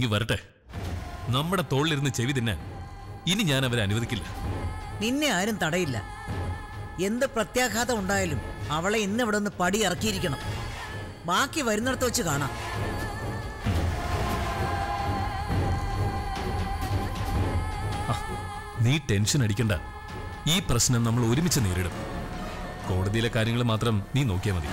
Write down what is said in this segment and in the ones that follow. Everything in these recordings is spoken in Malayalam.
ഇങ്ങ് വരട്ടെ നമ്മുടെ തോളിലിരുന്ന് ചെവി തിന്നാൻ ഇനി ഞാൻ അവരെ അനുവദിക്കില്ല നിന്നെ ആരും തടയില്ല എന്ത് പ്രത്യാഘാതം ഉണ്ടായാലും അവളെ ഇന്ന് ഇവിടെ നിന്ന് പടി ഇറക്കിയിരിക്കണം ബാക്കി വരുന്നിടത്ത് വെച്ച് കാണാം നീ ടെൻഷൻ അടിക്കണ്ട ഈ പ്രശ്നം നമ്മൾ ഒരുമിച്ച് നേരിടും കോടതിയിലെ കാര്യങ്ങൾ മാത്രം നീ നോക്കിയാൽ മതി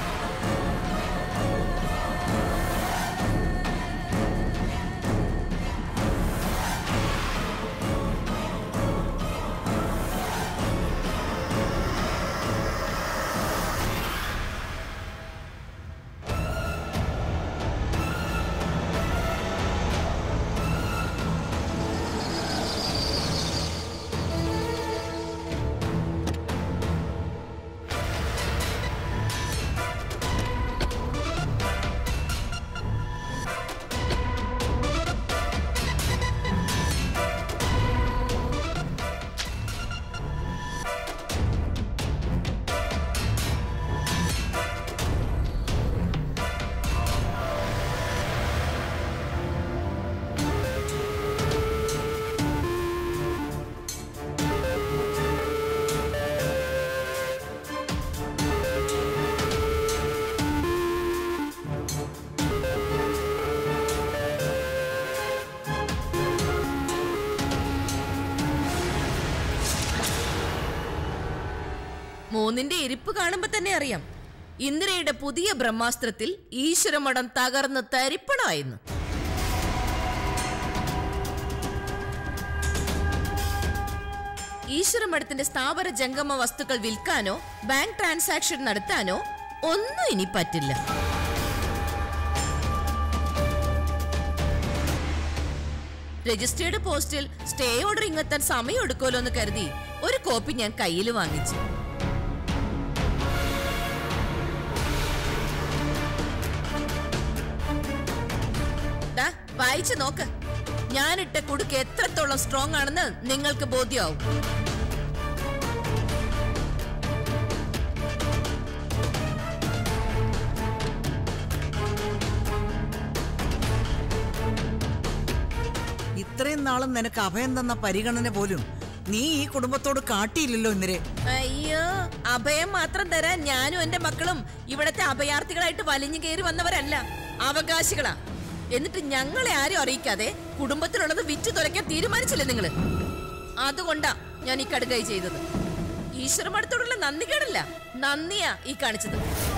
മൂന്നിന്റെ ഇരിപ്പ് കാണുമ്പോ തന്നെ അറിയാം ഇന്ദിരയുടെ പുതിയ ബ്രഹ്മാസ്ത്രത്തിൽ ഈശ്വരമഠം തകർന്ന് തരിപ്പണമായിരുന്നു ഈശ്വരമഠത്തിന്റെ സ്ഥാപന ജംഗമ വസ്തുക്കൾ വിൽക്കാനോ ബാങ്ക് ട്രാൻസാക്ഷൻ നടത്താനോ ഒന്നും ഇനി പറ്റില്ല രജിസ്റ്റേർഡ് പോസ്റ്റിൽ സ്റ്റേ ഓർഡർ ഇങ്ങെത്താൻ സമയം എടുക്കുമല്ലോ എന്ന് കരുതി ഒരു കോപ്പി ഞാൻ കയ്യിൽ വാങ്ങിച്ചു ദാ, വായിച്ചു നോക്ക് ഞാനിട്ട കുടുക്ക് എത്രത്തോളം സ്ട്രോങ് ആണെന്ന് നിങ്ങൾക്ക് ബോധ്യമാവും ഇത്രയും നാളും നിനക്ക് അഭയം തന്ന പരിഗണന പോലും നീ ഈ കുടുംബത്തോട് കാട്ടിയില്ലല്ലോ ഇന്നലെ അയ്യോ അഭയം മാത്രം തരാൻ ഞാനും എന്റെ മക്കളും ഇവിടത്തെ അഭയാർത്ഥികളായിട്ട് വലിഞ്ഞു കയറി വന്നവരല്ല അവകാശികളാ എന്നിട്ട് ഞങ്ങളെ ആരും അറിയിക്കാതെ കുടുംബത്തിലുള്ളത് വിറ്റ് തുലയ്ക്കാൻ തീരുമാനിച്ചില്ലേ നിങ്ങള് അതുകൊണ്ടാ ഞാൻ ഈ കടുകൈ ചെയ്തത് ഈശ്വരമടുത്തോടുള്ള നന്ദി കേടല്ല നന്ദിയാ ഈ കാണിച്ചത്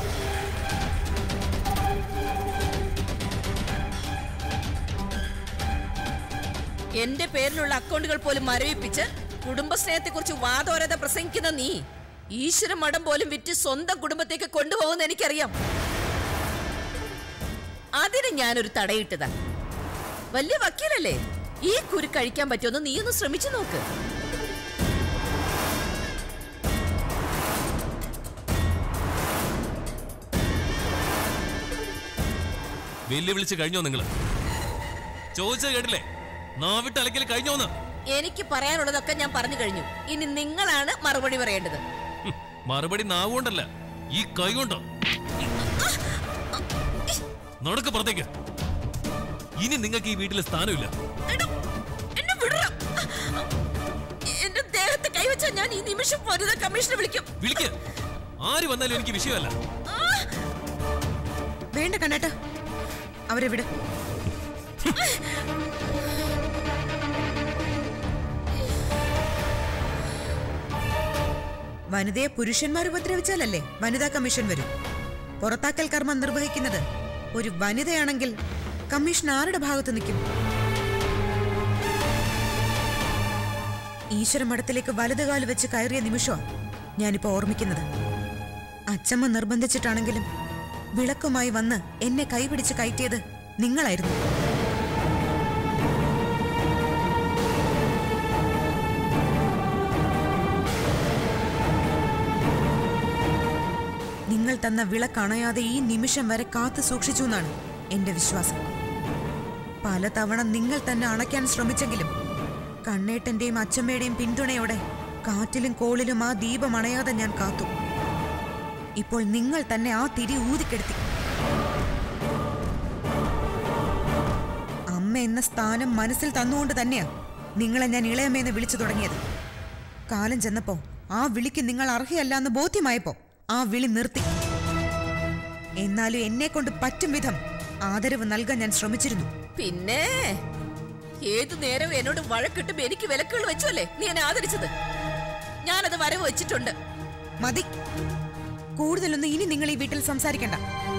എന്റെ പേരിലുള്ള അക്കൗണ്ടുകൾ പോലും മരവിപ്പിച്ച് കുടുംബസ്നേഹത്തെക്കുറിച്ച് വാദോരത പ്രസംഗിക്കുന്ന നീ ഈശ്വര മഠം പോലും വിറ്റ് സ്വന്തം കുടുംബത്തേക്ക് കൊണ്ടുപോകുന്ന എനിക്കറിയാം അതിന് ഞാനൊരു തടയിട്ടതാ വലിയ വക്കീലല്ലേ ഈ കുരു കഴിക്കാൻ പറ്റുമെന്ന് നീ ഒന്ന് ശ്രമിച്ചു നോക്ക് വെല്ലുവിളിച്ച് കഴിഞ്ഞോ നിങ്ങള് ചോദിച്ചത് കേട്ടില്ലേ നാവിട്ട് അലക്കൽ കഴിഞ്ഞോന്ന് എനിക്ക് പറയാനുള്ളതൊക്കെ ഞാൻ പറഞ്ഞു കഴിഞ്ഞു ഇനി നിങ്ങളാണ് മറുപടി പറയേണ്ടത് ഹും, മറുപടി നാവുകൊണ്ടല്ല ഈ കൈ കൊണ്ടോ നടക്ക് പുറത്തേക്ക് ഇനി നിങ്ങൾക്ക് ഈ വീട്ടിലെ സ്ഥാനമില്ല എടോ, എന്നെ വിടണം. എന്റെ ദേഹത്ത് കൈവച്ചാൽ ഞാൻ ഈ നിമിഷം വനിതാ കമ്മീഷനെ വിളിക്കും വിളിക്ക് ആര് വന്നാലും എനിക്ക് വിഷയമല്ല വേണ്ട കണ്ണേട്ട അവരെ വിട് വനിതയെ പുരുഷന്മാർ ഉപദ്രവിച്ചാലല്ലേ വനിതാ കമ്മീഷൻ വരും പുറത്താക്കൽ കർമ്മം നിർവഹിക്കുന്നത് ഒരു വനിതയാണെങ്കിൽ കമ്മീഷൻ ആരുടെ ഭാഗത്ത് നിൽക്കും ഈശ്വര മഠത്തിലേക്ക് വലതുകാല് വെച്ച് കയറിയ നിമിഷമാണ് ഞാനിപ്പോ ഓർമ്മിക്കുന്നത് അച്ചമ്മ നിർബന്ധിച്ചിട്ടാണെങ്കിലും വിളക്കുമായി വന്ന് എന്നെ കൈപിടിച്ച് കയറ്റിയത് നിങ്ങളായിരുന്നു നിങ്ങൾ തന്ന വിളക്കണയാതെ ഈ നിമിഷം വരെ കാത്തു സൂക്ഷിച്ചു എന്നാണ് എന്റെ വിശ്വാസം പലതവണ നിങ്ങൾ തന്നെ അണയ്ക്കാൻ ശ്രമിച്ചെങ്കിലും കണ്ണേട്ടന്റെയും അച്ചമ്മയുടെയും പിന്തുണയോടെ കാറ്റിലും കോളിലും ആ ദീപം അണയാതെ ഞാൻ കാത്തു ഇപ്പോൾ നിങ്ങൾ തന്നെ ആ തിരി ഊതിക്കെടുത്തി അമ്മ അമ്മ എന്ന സ്ഥാനം മനസ്സിൽ തന്നുകൊണ്ട് തന്നെയാ നിങ്ങളെ ഞാൻ ഇളയമ്മയെന്ന് വിളിച്ചു തുടങ്ങിയത് കാലം ചെന്നപ്പോ ആ വിളിക്ക് നിങ്ങൾ അർഹയല്ല എന്ന് ബോധ്യമായപ്പോ ആ വിളി നിർത്തി എന്നാലും എന്നെ കൊണ്ട് പറ്റും വിധം ആദരവ് നൽകാൻ ഞാൻ ശ്രമിച്ചിരുന്നു പിന്നെ ഏതു നേരവും എന്നോട് വഴക്കിട്ടും എനിക്ക് വിലക്കുകൾ വെച്ചല്ലേ നീ എന്നെ ആദരിച്ചത് ഞാനത് വരവ് വെച്ചിട്ടുണ്ട് മതി കൂടുതലൊന്നും ഇനി നിങ്ങൾ ഈ വീട്ടിൽ സംസാരിക്കണ്ട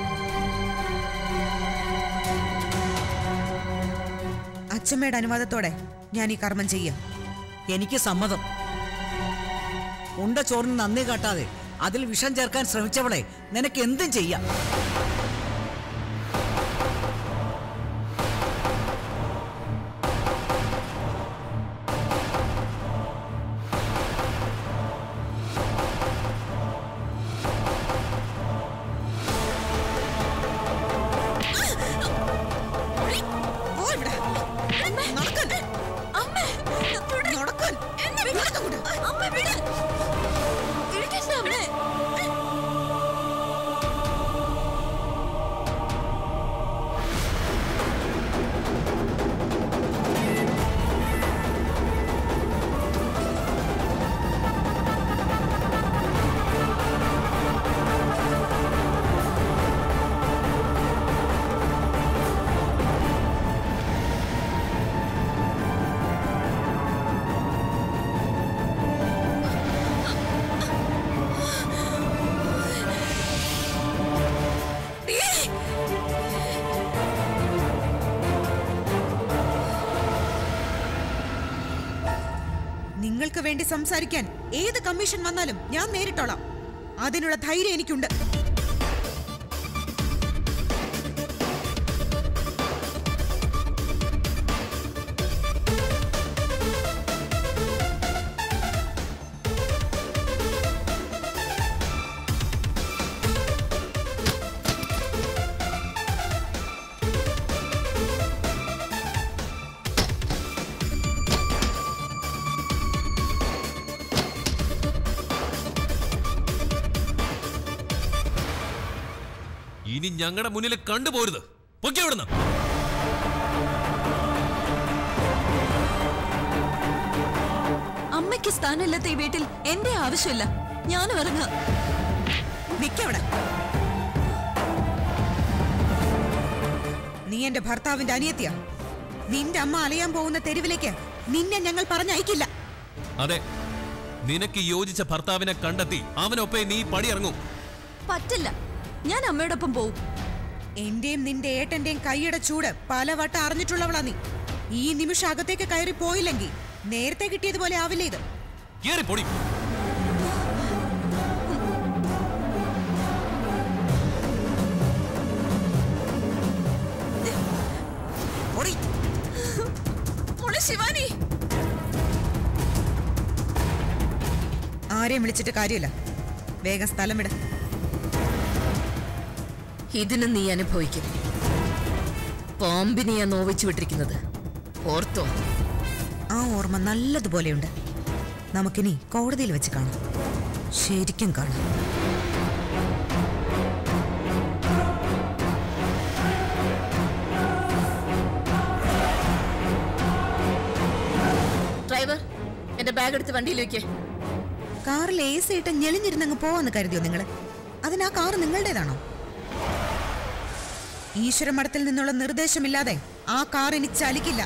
അച്ഛമ്മയുടെ അനുവാദത്തോടെ ഞാൻ ഈ കർമ്മം ചെയ്യാം എനിക്ക് സമ്മതം ഉണ്ട ചോറിന് നന്ദി കാട്ടാതെ അതിൽ വിഷം ചേർക്കാൻ ശ്രമിച്ചവളെ നിനക്ക് എന്തും ചെയ്യാം പോ ഇവിടെ. നടക്കാൻ. നടക്കാൻ. നിങ്ങൾക്ക് വേണ്ടി സംസാരിക്കാൻ ഏത് കമ്മീഷൻ വന്നാലും ഞാൻ നേരിട്ടോളാം അതിനുള്ള ധൈര്യം എനിക്കുണ്ട് ഇനി ഞങ്ങളുടെ മുന്നിൽ കണ്ടുപോരുത് പൊക്കെ അവിടുന്ന് അമ്മയ്ക്ക് സ്ഥാനമില്ലാത്ത ഈ വീട്ടിൽ എന്റെ ആവശ്യമില്ല ഞാനും ഇറങ്ങാം നിക്കവിടെ നീ എന്റെ ഭർത്താവിന്റെ അനിയത്തിയാ നിന്റെ അമ്മ അലയാൻ പോകുന്ന തെരുവിലേക്ക് നിന്നെ ഞങ്ങൾ പറഞ്ഞയക്കില്ല അതെ നിനക്ക് യോജിച്ച ഭർത്താവിനെ കണ്ടെത്തി അവനൊപ്പേ നീ പടിയിറങ്ങൂ പറ്റില്ല ഞാൻ അമ്മയോടൊപ്പം പോവും എന്റെയും നിന്റെ ഏട്ടന്റെയും കൈയുടെ ചൂട് പലവട്ടം അറിഞ്ഞിട്ടുള്ളവളാ നീ ഈ നിമിഷം അകത്തേക്ക് കയറി പോയില്ലെങ്കിൽ നേരത്തെ കിട്ടിയതുപോലെ ആവില്ല ഇത് കേറി പൊടി ഓടി മോളെ ശിവാനി ആരെയും വിളിച്ചിട്ട് കാര്യമില്ല വേഗം സ്ഥലം വിട ഇതിന് നീ അനുഭവിക്കും പാമ്പിനെയാ നോവിച്ചു വിട്ടിരിക്കുന്നത് ഓർത്തോ ആ ഓർമ്മ നല്ലതുപോലെയുണ്ട് നമുക്കിനി കോടതിയിൽ വെച്ച് കാണാം ശരിക്കും കാണാം ഡ്രൈവർ എന്റെ ബാഗ് എടുത്ത് വണ്ടിയിൽ വെക്കേ കാറിൽ എ സി ഇട്ട് ഞെളിഞ്ഞിരുന്നങ്ങ് പോവാന്ന് കരുതിയോ നിങ്ങൾ അതിന് ആ കാർ നിങ്ങളുടേതാണോ ഈശ്വര മഠത്തിൽ നിന്നുള്ള നിർദ്ദേശമില്ലാതെ ആ കാർ ഇനി ചലിക്കില്ല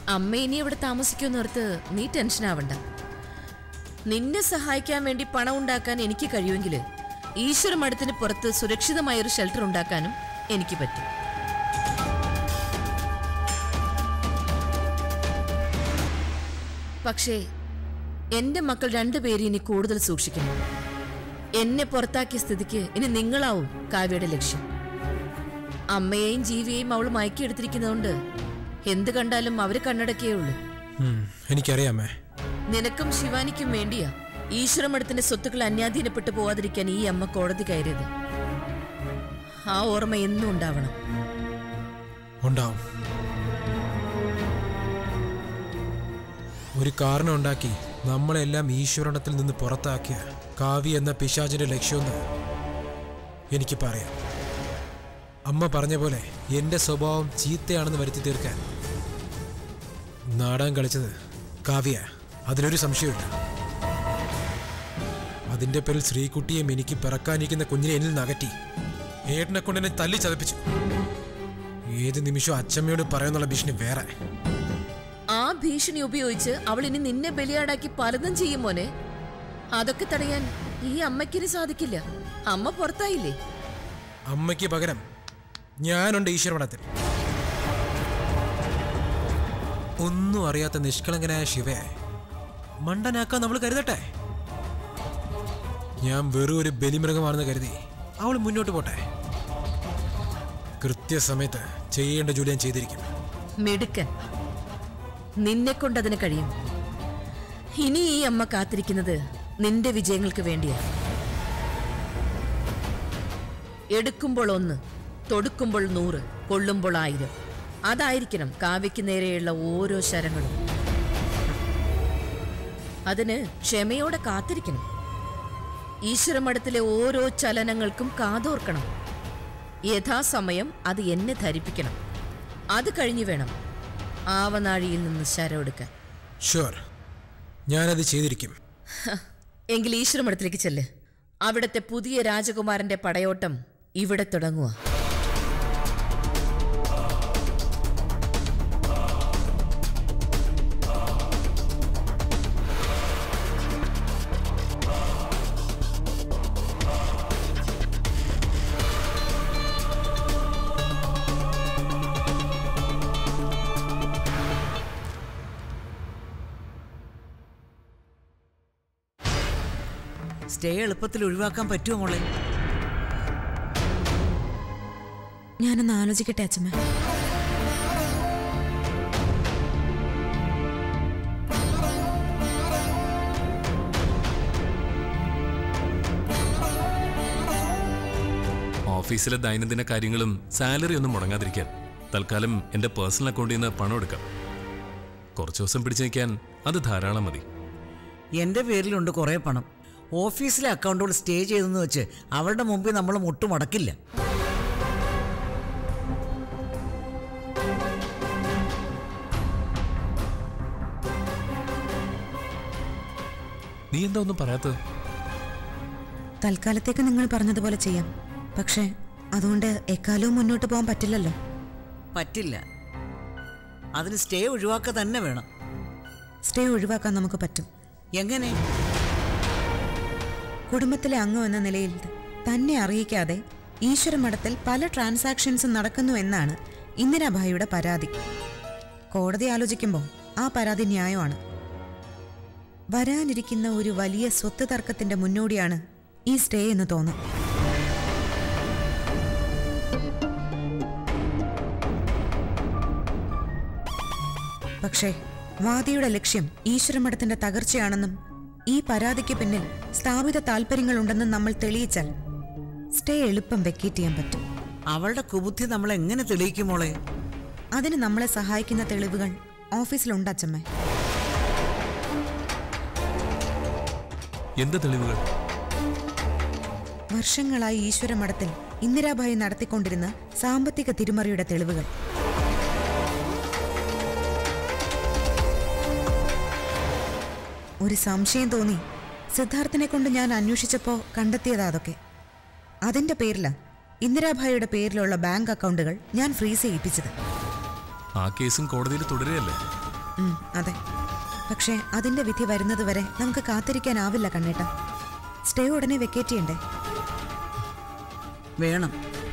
അമ്മ ഇനി ഇവിടെ താമസിക്കുമെന്നോർത്ത് നീ ടെൻഷൻ ആവണ്ട നിന്നെ സഹായിക്കാൻ വേണ്ടി പണം ഉണ്ടാക്കാൻ എനിക്ക് കഴിയുമെങ്കിൽ ഈശ്വര മഠത്തിന് പുറത്ത് സുരക്ഷിതമായ ഒരു ഷെൽട്ടർ ഉണ്ടാക്കാനും എനിക്ക് പറ്റും പക്ഷേ എന്റെ മക്കൾ രണ്ടുപേരും ഇനി കൂടുതൽ സൂക്ഷിക്കണം എന്നെ പുറത്താക്കിയ സ്ഥിതിക്ക് ഇനി നിങ്ങളാവും കാവ്യയുടെ ലക്ഷ്യം അമ്മയെയും ജീവിയെയും അവൾ മയക്കിയെടുത്തിരിക്കുന്നതുകൊണ്ട് എന്ത് കണ്ടാലും അവര് കണ്ണടക്കേ ഉള്ളൂ ഉം, എനിക്കറിയാമേ നിനക്കും ശിവാനിക്കും വേണ്ടിയാ ഈശ്വരമഠത്തിന്റെ സ്വത്തുക്കൾ അന്യാധീനപ്പെട്ടു പോവാതിരിക്കാൻ ഈ അമ്മ കോടതി കയറിയത് ആ ഓർമ്മ എന്നും ഉണ്ടാവണം ഉണ്ടാവും ഒരു കാരണം ഉണ്ടാക്കി നമ്മളെല്ലാം ഈശ്വരണത്തിൽ നിന്ന് പുറത്താക്കിയ കാവ്യ എന്ന പിശാചിന്റെ ലക്ഷ്യമെന്ന് എനിക്ക് പറയാം അമ്മ പറഞ്ഞ പോലെ എന്റെ സ്വഭാവം ചീത്തയാണെന്ന് വരുത്തി തീർക്കാൻ നാടകം കളിച്ചത് കാവ്യ അതിലൊരു സംശയമില്ല അതിന്റെ പേരിൽ ശ്രീകുട്ടിയും എനിക്ക് പിറക്കാനിരിക്കുന്ന കുഞ്ഞിനെ എന്നിൽ നിന്ന് അകറ്റി ഏട്ടനെ കൊണ്ട് എന്നെ തല്ലി ചതപ്പിച്ചു ഏത് നിമിഷവും അച്ചമ്മയോട് പറയുന്നുള്ള ഭീഷണി വേറെ ആ ഭീഷണി ഉപയോഗിച്ച് അവൾ ഇനി നിന്നെ ബലിയാടാക്കി പലതും ചെയ്യും മോനെ അതൊക്കെ തടയാൻ ഈ അമ്മയ്ക്കിനി സാധിക്കില്ല അമ്മ പുറത്തായില്ലേ അമ്മയ്ക്ക് പകരം ഞാനുണ്ട് ഈശ്വരവണത്തിൽ ഒന്നും അറിയാത്ത നിഷ്കളങ്കനായ ശിവയെ മണ്ടനാക്കാൻ നമ്മൾ കരുതട്ടെ ഞാൻ വെറും ഒരു ബലിമൃഗമാണെന്ന് കരുതി അവൾ മുന്നോട്ട് പോട്ടെ കൃത്യസമയത്ത് ചെയ്യേണ്ട ജോലി ഞാൻ ചെയ്തിരിക്കും മിടുക്കൻ നിന്നെ കൊണ്ടതിന് കഴിയും ഇനി ഈ അമ്മ കാത്തിരിക്കുന്നത് നിന്റെ വിജയങ്ങൾക്ക് വേണ്ടിയാ എടുക്കുമ്പോൾ ഒന്ന് തൊടുക്കുമ്പോൾ നൂറ് കൊള്ളുമ്പോൾ ആയിരം അതായിരിക്കണം കാവ്യയ്ക്ക് നേരെയുള്ള ഓരോ ശരങ്ങളും അതിന് ക്ഷമയോടെ കാത്തിരിക്കണം ഈശ്വരമഠത്തിലെ ഓരോ ചലനങ്ങൾക്കും കാതോർക്കണം യഥാസമയം അത് എന്നെ ധരിപ്പിക്കണം അത് കഴിഞ്ഞു വേണം ആവനാഴിയിൽ നിന്ന് ശരമെടുക്കാൻ ഷുവർ ഞാനത് ചെയ്തിരിക്കും ഹ, എങ്കിൽ ഈശ്വരമഠത്തിലേക്ക് ചെല്ല് അവിടുത്തെ പുതിയ രാജകുമാരന്റെ പടയോട്ടം ഇവിടെ തുടങ്ങുക സ്റ്റേ എളുപ്പത്തിൽ ഒഴിവാക്കാൻ പറ്റുമോ മോളെ ഞാനൊന്ന് ആലോചിക്കട്ടെ അച്ഛമ്മ ഓഫീസിലെ ദൈനംദിന കാര്യങ്ങളും സാലറി ഒന്നും മുടങ്ങാതിരിക്കാൻ തൽക്കാലം എന്റെ പേഴ്സണൽ അക്കൗണ്ടിൽ നിന്ന് പണം എടുക്കാം കുറച്ച് ദിവസം പിടിച്ചു നിൽക്കാൻ അത് ധാരാളം മതി എൻ്റെ പേരിലുണ്ട് കുറേ പണം ഓഫീസിലെ അക്കൗണ്ടുകൾ സ്റ്റേ ചെയ്തെന്ന് വെച്ച് അവരുടെ മുമ്പിൽ നമ്മൾ മുട്ടുമടക്കില്ല നീ എന്താ ഒന്നും പറയാത്തത് തൽക്കാലത്തേക്ക് നിങ്ങൾ പറഞ്ഞതുപോലെ ചെയ്യാം പക്ഷേ അതുകൊണ്ട് എക്കാലവും മുന്നോട്ട് പോകാൻ പറ്റില്ലല്ലോ പറ്റില്ല അതിന് സ്റ്റേ ഒഴിവാക്കുക തന്നെ വേണം സ്റ്റേ ഒഴിവാക്കാൻ നമുക്ക് പറ്റും എങ്ങനെ കുടുംബത്തിലെ അംഗം എന്ന നിലയിൽ തന്നെ അറിയിക്കാതെ ഈശ്വര മഠത്തിൽ പല ട്രാൻസാക്ഷൻസും നടക്കുന്നു എന്നാണ് ഇന്ദിരാഭായിയുടെ പരാതി കോടതി ആലോചിക്കുമ്പോൾ ആ പരാതി ന്യായമാണ് വരാനിരിക്കുന്ന ഒരു വലിയ സ്വത്ത് തർക്കത്തിന്റെ മുന്നോടിയാണ് ഈ സ്റ്റേ എന്ന് തോന്നാം പക്ഷേ വാദിയുടെ ലക്ഷ്യം ഈശ്വരമഠത്തിന്റെ തകർച്ചയാണെന്നും ഈ പരാതിക്ക് പിന്നിൽ സ്ഥാപിത താല്പര്യങ്ങളുണ്ടെന്നും നമ്മൾ തെളിയിച്ചാൽ സ്റ്റേ എളുപ്പം വെക്കേറ്റ് ചെയ്യാൻ പറ്റും അവളുടെ കുബുദ്ധി നമ്മൾ എങ്ങനെ തെളിയിക്കും മോളെ അതിന് നമ്മളെ സഹായിക്കുന്ന തെളിവുകൾ ഓഫീസിലുണ്ട് അച്ചമ്മേ എന്ത് തെളിവുകൾ വർഷങ്ങളായി ഈശ്വരമഠത്തിൽ ഇന്ദിരാഭായി നടത്തിക്കൊണ്ടിരുന്ന സാമ്പത്തിക തിരിമറിയുടെ തെളിവുകൾ ഒരു സംശയം തോന്നി സിദ്ധാർത്ഥിനെ കൊണ്ട് ഞാൻ അന്വേഷിച്ചപ്പോൾ കണ്ടെത്തിയതാ അതൊക്കെ അതിന്റെ പേരില ഇന്ദിരാഭായിയുടെ പേരിലുള്ള ബാങ്ക് അക്കൗണ്ടുകൾ ഞാൻ ഫ്രീസ് ചെയ്യിപ്പിച്ചത് ആ കേസും കോടതിയിൽ തുടരുകയല്ലേ ഉം, അതെ പക്ഷേ അതിന്റെ വിധി വരുന്നത് വരെ നമുക്ക് കാത്തിരിക്കാനാവില്ല കണ്ണേട്ട സ്റ്റേ ഉടനെ വെക്കേറ്റ് ചെയ്യണ്ടേ വേണം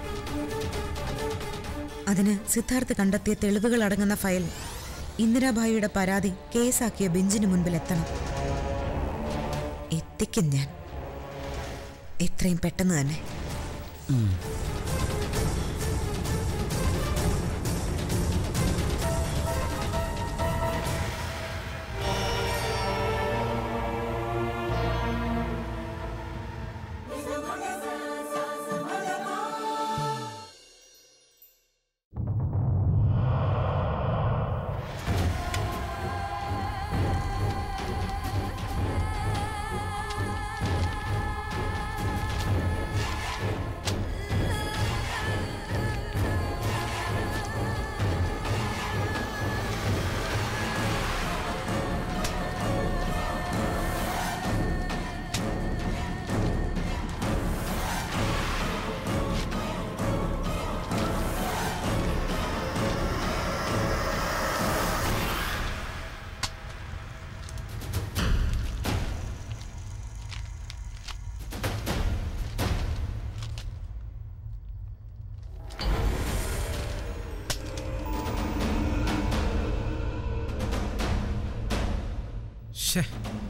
അതിന് സിദ്ധാർത്ഥ് കണ്ടെത്തിയ തെളിവുകൾ അടങ്ങുന്ന ഫയൽ ഇന്ദിരാബായിയുടെ പരാതി കേസാക്കിയ ബെഞ്ചിന് മുൻപിൽ എത്തണം എത്തിക്കും ഞാൻ എത്രയും പെട്ടെന്ന് തന്നെ ഷേ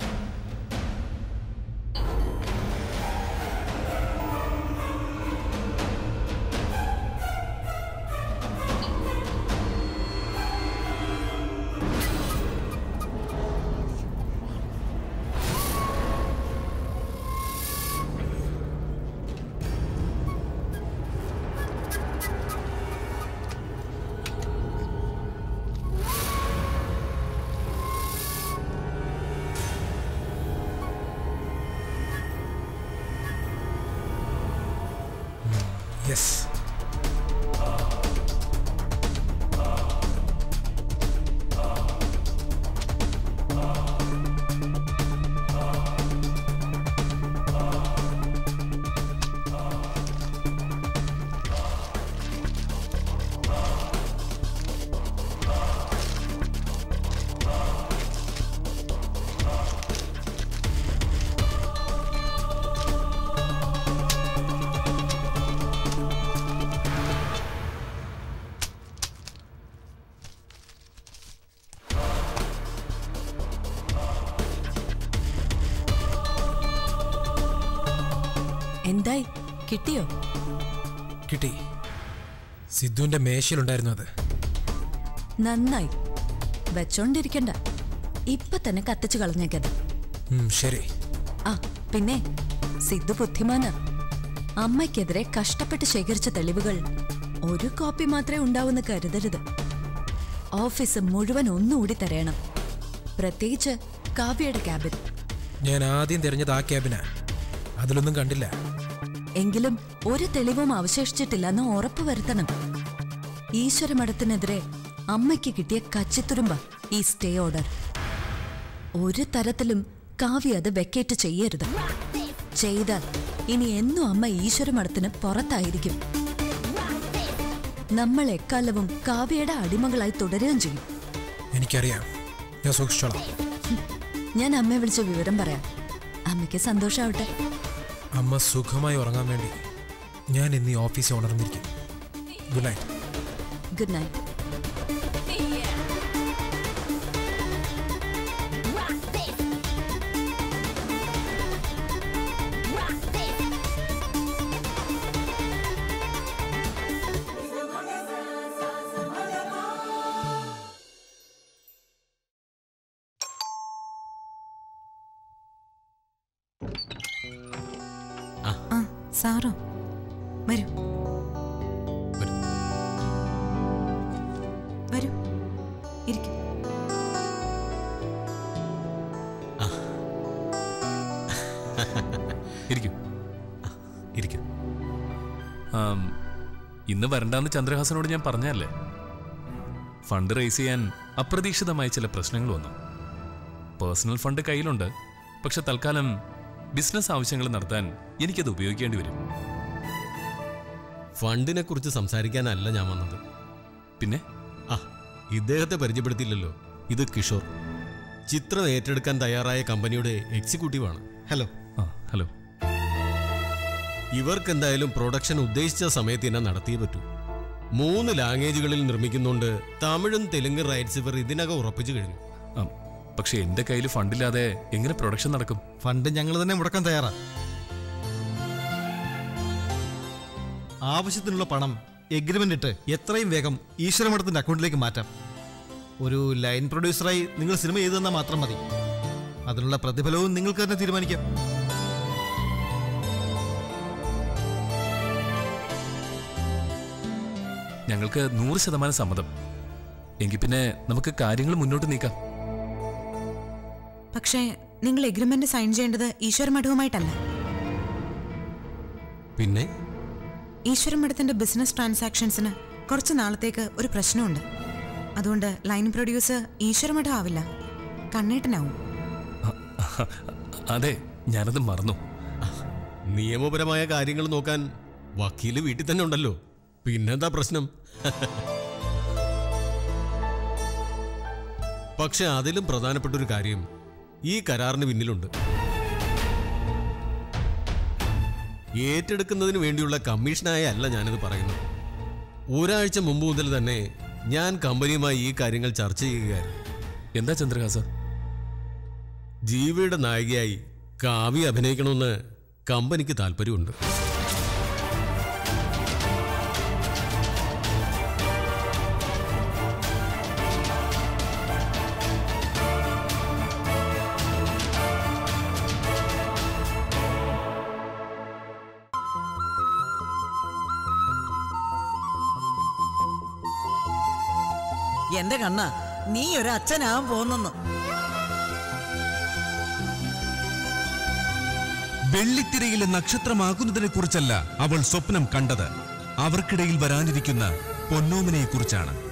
യെസ് എന്തായി കിട്ടിയോ കിട്ടി സിദ്ധുവിന്റെ മേശയിലുണ്ടായിരുന്നു അത് നന്നായി വെച്ചോണ്ടിരിക്കണ്ട ഇപ്പൊ തന്നെ കത്തിച്ചു കളഞ്ഞേക്കത് ഉം, ശരി ആ പിന്നെ സിദ്ധു ബുദ്ധിമാനാ അമ്മയ്ക്കെതിരെ കഷ്ടപ്പെട്ട് ശേഖരിച്ച തെളിവുകൾ ഒരു കോപ്പി മാത്രമേ ഉണ്ടാവൂന്ന് കരുതരുത് ഓഫീസ് മുഴുവൻ ഒന്നുകൂടി തരയണം പ്രത്യേകിച്ച് കാവ്യയുടെ ക്യാബിൻ ഞാൻ ആദ്യം തിരഞ്ഞത് ആ ക്യാബിനാ അതിലൊന്നും കണ്ടില്ല എങ്കിലും ഒരു തെളിവും അവശേഷിച്ചിട്ടില്ലെന്ന് ഉറപ്പ് വരുത്തണം ഈശ്വരമഠത്തിനെതിരെ അമ്മയ്ക്ക് കിട്ടിയ കച്ചിത്തുരുമ്പ ഈ സ്റ്റേ ഓർഡർ ഒരു തരത്തിലും കാവ്യ അത് വെക്കേറ്റ് ചെയ്യരുത് ചെയ്താൽ ഇനി എന്നും അമ്മ ഈശ്വരമഠത്തിന് പുറത്തായിരിക്കും നമ്മൾ എക്കാലവും കാവ്യയുടെ അടിമകളായി തുടരുകയും ചെയ്യും എനിക്കറിയാം ഞാൻ സൂക്ഷിച്ചോളാം ഞാൻ അമ്മയെ വിളിച്ച് വിവരം പറയാം അമ്മയ്ക്ക് സന്തോഷാവട്ടെ അമ്മ സുഖമായി ഉറങ്ങാൻ വേണ്ടി ഞാൻ ഇന്ന് ഈ ഓഫീസിൽ ഉണർന്നിരിക്കും ഗുഡ് നൈറ്റ് ഗുഡ് നൈറ്റ് ആ സാറോ വരൂ വരൂ. വരൂ ഇരിക്കും ഇരിക്കും ഇരിക്കും ആം, ഇന്ന് വരണ്ടാന്ന് ചന്ദ്രഹാസനോട് ഞാൻ പറഞ്ഞല്ലേ ഫണ്ട് റേസ് ചെയ്യാൻ അപ്രതീക്ഷിതമായ ചില പ്രശ്നങ്ങൾ വന്നു പേഴ്സണൽ ഫണ്ട് കയ്യിലുണ്ട് പക്ഷെ തൽക്കാലം ബിസിനസ് ആവശ്യങ്ങൾ നടത്താൻ എനിക്കത് ഉപയോഗിക്കേണ്ടി വരും ഫണ്ടിനെ കുറിച്ച് സംസാരിക്കാനല്ല ഞാൻ വന്നത് പിന്നെ ആ ഇദ്ദേഹത്തെ പരിചയപ്പെടുത്തിയില്ലല്ലോ ഇത് കിഷോർ ചിത്രം ഏറ്റെടുക്കാൻ തയ്യാറായ കമ്പനിയുടെ എക്സിക്യൂട്ടീവാണ് ഹലോ ആ ഹലോ ഇവർക്ക് എന്തായാലും പ്രൊഡക്ഷൻ ഉദ്ദേശിച്ച സമയത്ത് തന്നെ നടത്തിയേ പറ്റൂ മൂന്ന് ലാംഗ്വേജുകളിൽ നിർമ്മിക്കുന്നുണ്ട് തമിഴും തെലുങ്ക് റൈറ്റ്സ് ഇവർ ഇതിനകം ഉറപ്പിച്ചു കഴിഞ്ഞു ആ, പക്ഷെ എന്റെ കയ്യിൽ ഫണ്ടില്ലാതെ എങ്ങനെ പ്രൊഡക്ഷൻ നടക്കും ഫണ്ട് ഞങ്ങൾ തന്നെ മുടക്കാൻ തയ്യാറാ ആവശ്യത്തിനുള്ള പണം എഗ്രിമെന്റ് ഇട്ട് എത്രയും വേഗം ഈശ്വരമഠത്തിന്റെ അക്കൗണ്ടിലേക്ക് മാറ്റാം ഒരു ലൈൻ പ്രൊഡ്യൂസറായി നിങ്ങൾ സിനിമ ചെയ്തു തന്നാൽ മാത്രം മതി അതിനുള്ള പ്രതിഫലവും നിങ്ങൾക്ക് തന്നെ തീരുമാനിക്കാം ഞങ്ങൾക്ക് നൂറ് ശതമാനം സമ്മതം എങ്കിൽ പിന്നെ നമുക്ക് കാര്യങ്ങൾ മുന്നോട്ട് നീക്കാം പക്ഷേ നിങ്ങൾ എഗ്രിമെന്റ് സൈൻ ചെയ്യേണ്ടത് ഈശ്വര മഠവുമായിട്ടല്ല പിന്നെ ഈശ്വര മഠത്തിന്റെ ബിസിനസ് ട്രാൻസാക്ഷൻസിന് കുറച്ച് നാളത്തേക്ക് ഒരു പ്രശ്നമുണ്ട് അതുകൊണ്ട് ലൈൻ പ്രൊഡ്യൂസർ ഈശ്വര മഠം ആവില്ല കണ്ണേട്ടനാവും അതെ ഞാനത് മറന്നു നിയമപരമായ കാര്യങ്ങൾ നോക്കാൻ വക്കീല് വീട്ടിൽ തന്നെ ഉണ്ടല്ലോ പിന്നെന്താ പ്രശ്നം പക്ഷെ അതിലും പ്രധാനപ്പെട്ട ഒരു കാര്യം ഈ കരാറിന് പിന്നിലുണ്ട് ഏറ്റെടുക്കുന്നതിന് വേണ്ടിയുള്ള കമ്മീഷനായ അല്ല ഞാനിത് പറയുന്നത് ഒരാഴ്ച മുമ്പ് മുതൽ തന്നെ ഞാൻ കമ്പനിയുമായി ഈ കാര്യങ്ങൾ ചർച്ച ചെയ്യുകയായിരുന്നു എന്താ ചന്ദ്രഹാസ ജീവിയുടെ നായികയായി കാവ്യ അഭിനയിക്കണമെന്ന് കമ്പനിക്ക് താല്പര്യമുണ്ട് എന്റെ കണ്ണ നീ ഒരു അച്ഛനാവാൻ പോകുന്നെന്ന് വെള്ളിത്തിരയിലെ നക്ഷത്രമാകുന്നതിനെ കുറിച്ചല്ല അവൾ സ്വപ്നം കണ്ടത് അവർക്കിടയിൽ വരാനിരിക്കുന്ന പൊന്നോമനയെക്കുറിച്ചാണ്